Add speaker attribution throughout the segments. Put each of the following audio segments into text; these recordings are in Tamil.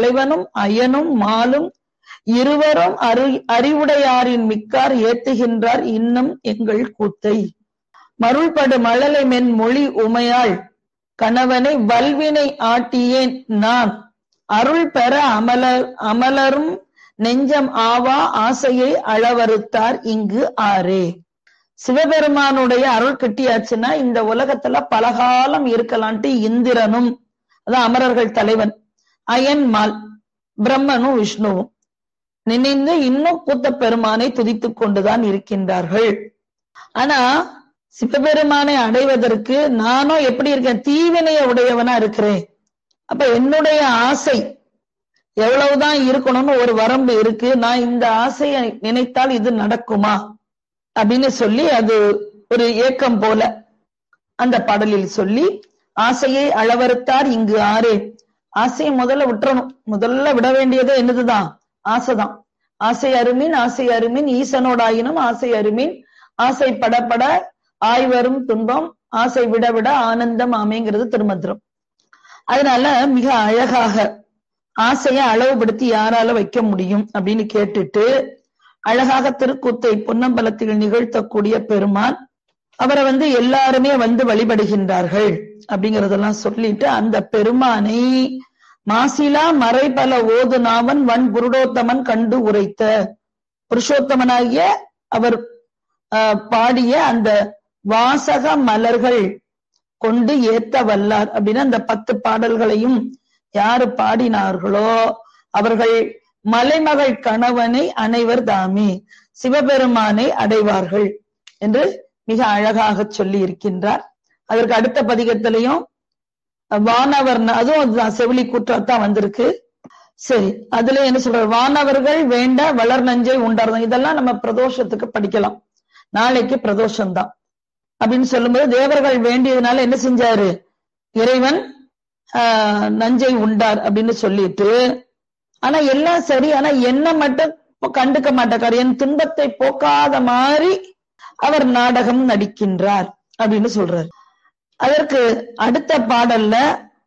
Speaker 1: தலைவனும் அயனும் மாலும் இருவரும் அறி அறிவுடையாரின் மிக்கார் ஏத்துகின்றார் இன்னும் எங்கள் கூத்தை மருள்படு மழலை மென் மொழி உமையாள் கணவனை வல்வினை ஆட்டியேன் நான் அருள் பெற அமலர் அமலரும் நெஞ்சம் ஆவா ஆசையை அளவறுத்தார் இங்கு ஆரே சிவபெருமானுடைய அருள் கிட்டியாச்சுன்னா இந்த உலகத்துல பலகாலம் இருக்கலான்ட்டு இந்திரனும் அதான் அமரர்கள் தலைவன் அயன்மால் பிரம்மனும் விஷ்ணுவும் நினைந்து இன்னும் கூத்த பெருமானை துதித்துக் கொண்டுதான் இருக்கின்றார்கள் ஆனா சிவபெருமானை அடைவதற்கு நானும் எப்படி இருக்கேன் தீவினைய உடையவனா இருக்கிறேன் அப்ப என்னுடைய ஆசை எவ்வளவுதான் இருக்கணும்னு ஒரு வரம்பு இருக்கு நான் இந்த ஆசையை நினைத்தால் இது நடக்குமா அப்படின்னு சொல்லி அது ஒரு ஏக்கம் போல அந்த பாடலில் சொல்லி ஆசையை அளவறுத்தார் இங்கு ஆரே ஆசையை முதல்ல விட்டுறணும் முதல்ல விட வேண்டியது என்னதுதான் ஆசைதான் ஆசை அருமின் ஆசை அருமின் ஈசனோடாயினும் ஆசை அருமின் ஆசை படப்பட ஆய்வரும் துன்பம் ஆசை விட விட ஆனந்தம் ஆமைங்கிறது திருமந்திரம் அதனால மிக அழகாக ஆசையை அளவுபடுத்தி யாரால வைக்க முடியும் அப்படின்னு கேட்டுட்டு அழகாக திருக்கூத்தை பொன்னம்பலத்தில் நிகழ்த்தக்கூடிய பெருமான் அவரை வந்து எல்லாருமே வந்து வழிபடுகின்றார்கள் அப்படிங்கறதெல்லாம் சொல்லிட்டு அந்த பெருமானை மாசிலா மறைபல ஓது நாவன் வன் புருடோத்தமன் கண்டு உரைத்த புருஷோத்தமனாகிய அவர் பாடிய அந்த வாசக மலர்கள் கொண்டு ஏத்த வல்லார் அப்படின்னு அந்த பத்து பாடல்களையும் யாரு பாடினார்களோ அவர்கள் மலைமகள் கணவனை அனைவர் தாமே சிவபெருமானை அடைவார்கள் என்று மிக அழகாக சொல்லி இருக்கின்றார் அதற்கு அடுத்த பதிகத்திலையும் வானவர் அதுவும் செவிலி கூற்றத்தான் வந்திருக்கு சரி அதுல என்ன சொல்ற வானவர்கள் வேண்ட வளர் நஞ்சை உண்டார்தான் இதெல்லாம் நம்ம பிரதோஷத்துக்கு படிக்கலாம் நாளைக்கு பிரதோஷம்தான் அப்படின்னு சொல்லும்போது தேவர்கள் வேண்டியதுனால என்ன செஞ்சாரு இறைவன் ஆஹ் நஞ்சை உண்டார் அப்படின்னு சொல்லிட்டு ஆனா எல்லாம் சரி ஆனா என்ன மட்டும் கண்டுக்க மாட்டார் என் துன்பத்தை போக்காத மாதிரி அவர் நாடகம் நடிக்கின்றார் அப்படின்னு சொல்றாரு அதற்கு அடுத்த பாடல்ல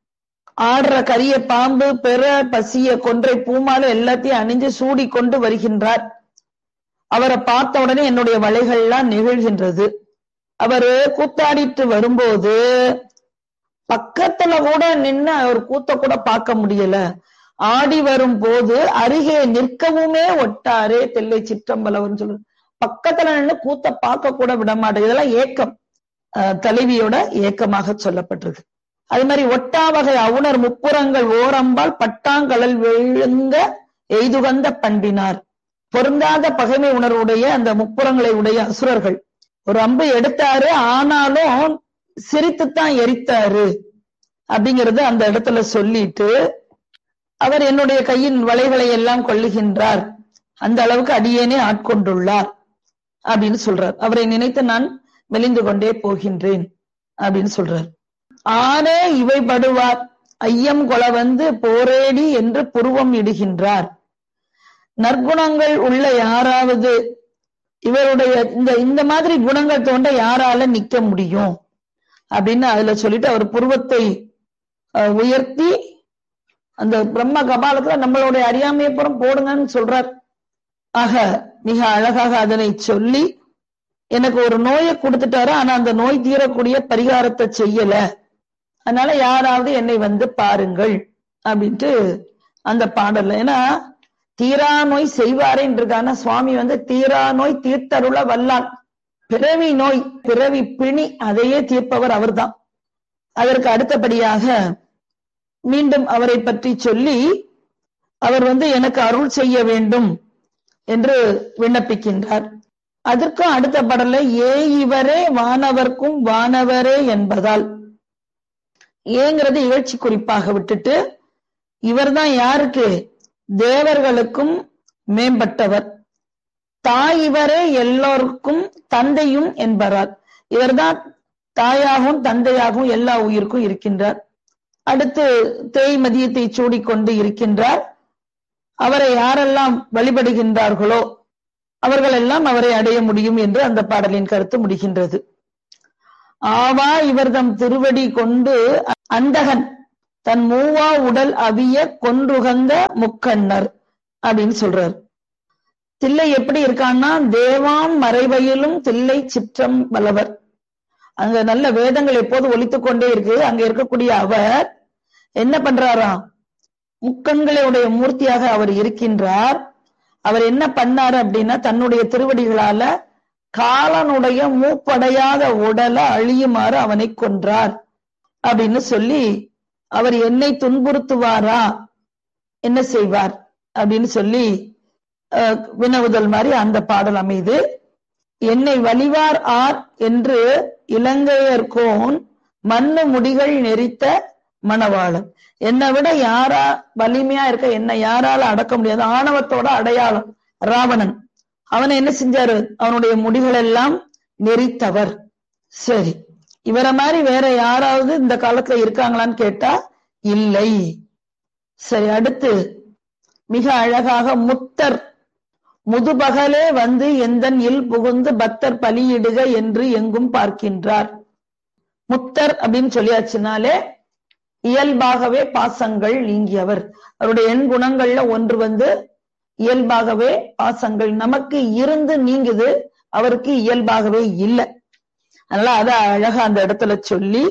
Speaker 1: ஆடுற கரிய பாம்பு பெற பசிய கொன்றை பூமால எல்லாத்தையும் அணிஞ்சு சூடி கொண்டு வருகின்றார் அவரை பார்த்த உடனே என்னுடைய வலைகள்லாம் நிகழ்கின்றது அவரு கூத்தாடிட்டு வரும்போது பக்கத்துல கூட நின்னு அவர் கூத்த கூட பார்க்க முடியல ஆடி வரும் போது அருகே நிற்கவுமே ஒட்டாரே தெல்லை சிற்றம்பலவன் சொல்லு பக்கத்துல நின்று கூத்த பார்க்க கூட விட மாட்டேன் இதெல்லாம் ஏக்கம் தலைவியோட ஏக்கமாக சொல்லப்பட்டிருக்கு அது மாதிரி ஒட்டா வகை அவுணர் முப்புறங்கள் ஓரம்பால் பட்டாங்கடல் விழுங்க எய்துகந்த பண்பினார் பொருந்தாத பகைமை உணர்வுடைய அந்த முப்புறங்களை உடைய அசுரர்கள் ஒரு அம்பு எடுத்தாரு ஆனாலும் சிரித்துத்தான் எரித்தாரு அப்படிங்கறது அந்த இடத்துல சொல்லிட்டு அவர் என்னுடைய கையின் வலைகளை எல்லாம் கொள்ளுகின்றார் அந்த அளவுக்கு அடியேனே ஆட்கொண்டுள்ளார் அப்படின்னு சொல்றார் அவரை நினைத்து நான் மெலிந்து கொண்டே போகின்றேன் அப்படின்னு சொல்றார் ஆனே இவை படுவார் ஐயம் கொல வந்து போரேடி என்று புருவம் இடுகின்றார் நற்குணங்கள் உள்ள யாராவது இவருடைய இந்த இந்த மாதிரி குணங்கள் தோண்ட யாரால நிக்க முடியும் அப்படின்னு அதுல சொல்லிட்டு அவர் புருவத்தை உயர்த்தி அந்த பிரம்ம கபாலத்துல நம்மளுடைய அறியாமையை புறம் போடுங்கன்னு சொல்றார் ஆக மிக அழகாக அதனை சொல்லி எனக்கு ஒரு நோயை கொடுத்துட்டாரு ஆனா அந்த நோய் தீரக்கூடிய பரிகாரத்தை செய்யல அதனால யாராவது என்னை வந்து பாருங்கள் அப்படின்ட்டு அந்த பாடல்ல ஏன்னா தீரா நோய் செய்வாரேன்றிருக்கான சுவாமி வந்து தீரா நோய் தீர்த்தருள வல்லான் பிறவி நோய் பிறவி பிணி அதையே தீர்ப்பவர் அவர்தான் அதற்கு அடுத்தபடியாக மீண்டும் அவரை பற்றி சொல்லி அவர் வந்து எனக்கு அருள் செய்ய வேண்டும் என்று விண்ணப்பிக்கின்றார் அதற்கும் அடுத்த பாடல்ல ஏ இவரே வானவர்க்கும் வானவரே என்பதால் ஏங்கிறது இகழ்ச்சி குறிப்பாக விட்டுட்டு இவர்தான் யாருக்கு தேவர்களுக்கும் மேம்பட்டவர் தாய் இவரே எல்லோருக்கும் தந்தையும் என்பார் இவர்தான் தாயாகவும் தந்தையாகவும் எல்லா உயிருக்கும் இருக்கின்றார் அடுத்து தேய் மதியத்தை சூடிக்கொண்டு இருக்கின்றார் அவரை யாரெல்லாம் வழிபடுகின்றார்களோ அவர்கள் எல்லாம் அவரை அடைய முடியும் என்று அந்த பாடலின் கருத்து முடிகின்றது ஆவா இவர்தம் திருவடி கொண்டு அந்தகன் தன் மூவா உடல் அவிய கொன்றுகந்த முக்கண்ணர் அப்படின்னு சொல்றாரு தில்லை எப்படி இருக்கான்னா தேவாம் மறைவையிலும் தில்லை சிற்றம் வல்லவர் அங்க நல்ல வேதங்கள் எப்போது ஒலித்துக் கொண்டே இருக்கு அங்க இருக்கக்கூடிய அவர் என்ன பண்றாராம் முக்கண்களுடைய மூர்த்தியாக அவர் இருக்கின்றார் அவர் என்ன பண்ணாரு அப்படின்னா தன்னுடைய திருவடிகளால காலனுடைய மூப்படையாத உடலை அழியுமாறு அவனை கொன்றார் அப்படின்னு சொல்லி அவர் என்னை துன்புறுத்துவாரா என்ன செய்வார் அப்படின்னு சொல்லி அஹ், வினவுதல் மாதிரி அந்த பாடல் அமைது என்னை வலிவார் ஆர் என்று இலங்கையர்கோன் மண்ணு முடிகள் நெறித்த மணவாளன் என்னை விட யாரா வலிமையா இருக்க என்ன யாரால அடக்க முடியாது ஆணவத்தோட அடையாளம் ராவணன் அவனை என்ன செஞ்சாரு அவனுடைய முடிகள் எல்லாம் நெறித்தவர் சரி இவரை மாதிரி வேற யாராவது இந்த காலத்துல இருக்காங்களான்னு கேட்டா இல்லை சரி அடுத்து மிக அழகாக முத்தர் முதுபகலே வந்து எந்தன் இல் புகுந்து பக்தர் பலியிடுக என்று எங்கும் பார்க்கின்றார் முத்தர் அப்படின்னு சொல்லியாச்சுனாலே இயல்பாகவே பாசங்கள் நீங்கியவர் அவருடைய எண் குணங்கள்ல ஒன்று வந்து இயல்பாகவே பாசங்கள் நமக்கு இருந்து நீங்குது அவருக்கு இயல்பாகவே இல்லை அதனால அத அழகா அந்த இடத்துல சொல்லி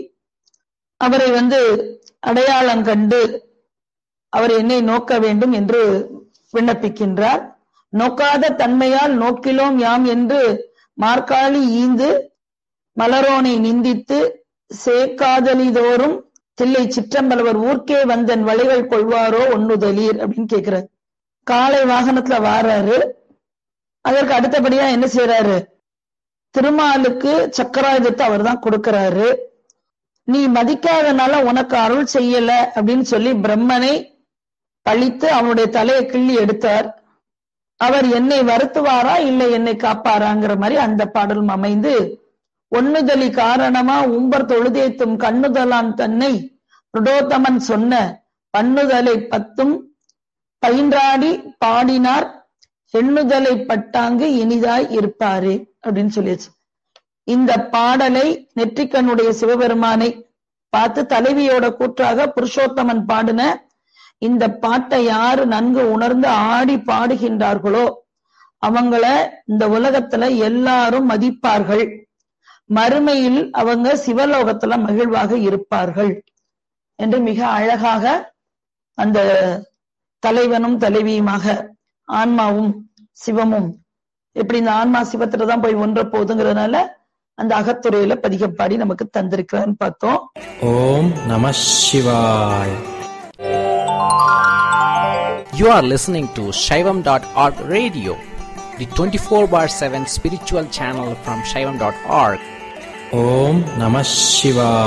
Speaker 1: அவரை வந்து அடையாளம் கண்டு அவர் என்னை நோக்க வேண்டும் என்று விண்ணப்பிக்கின்றார் நோக்காத தன்மையால் நோக்கிலோம் யாம் என்று மார்க்காளி ஈந்து மலரோனை நிந்தித்து சேக்காதலிதோறும் தில்லை சிற்றம்பலவர் ஊர்க்கே வந்தன் வழிகள் கொள்வாரோ ஒண்ணுதலீர் அப்படின்னு கேக்குறாரு காலை வாகனத்துல வாராரு அதற்கு அடுத்தபடியா என்ன செய்யறாரு திருமாலுக்கு சக்கராயுதத்தை அவர் தான் கொடுக்கிறாரு நீ மதிக்காதனால உனக்கு அருள் செய்யல அப்படின்னு சொல்லி பிரம்மனை பழித்து அவனுடைய தலையை கிள்ளி எடுத்தார் அவர் என்னை வருத்துவாரா இல்லை என்னை காப்பாராங்கிற மாதிரி அந்த பாடலும் அமைந்து ஒண்ணுதலி காரணமா உம்பர் தொழுதேத்தும் கண்ணுதலான் தன்னை ருடோத்தமன் சொன்ன பண்ணுதலை பத்தும் பயின்றாடி பாடினார் எண்ணுதலை பட்டாங்கு இனிதாய் இருப்பாரே அப்படின்னு சொல்லியாச்சு இந்த பாடலை நெற்றிக்கண்ணுடைய சிவபெருமானை பார்த்து தலைவியோட கூற்றாக புருஷோத்தமன் பாடின இந்த பாட்டை யாரு நன்கு உணர்ந்து ஆடி பாடுகின்றார்களோ அவங்கள இந்த உலகத்துல எல்லாரும் மதிப்பார்கள் மறுமையில் அவங்க சிவலோகத்துல மகிழ்வாக இருப்பார்கள் என்று மிக அழகாக அந்த தலைவனும் தலைவியுமாக ஆன்மாவும் சிவமும் எப்படி இந்த ஆன்மா சிவத்துல தான் போய் ஒன்ற போகுதுங்கிறதுனால அந்த அகத்துறையில பதிகப்பாடி நமக்கு தந்திருக்கிறான்னு பார்த்தோம்
Speaker 2: ஓம் நம சிவாய்
Speaker 3: You are listening to Shaivam.org radio, the 24 bar 7 spiritual channel from Shaivam.org.
Speaker 2: ஓம் நம சிவாய்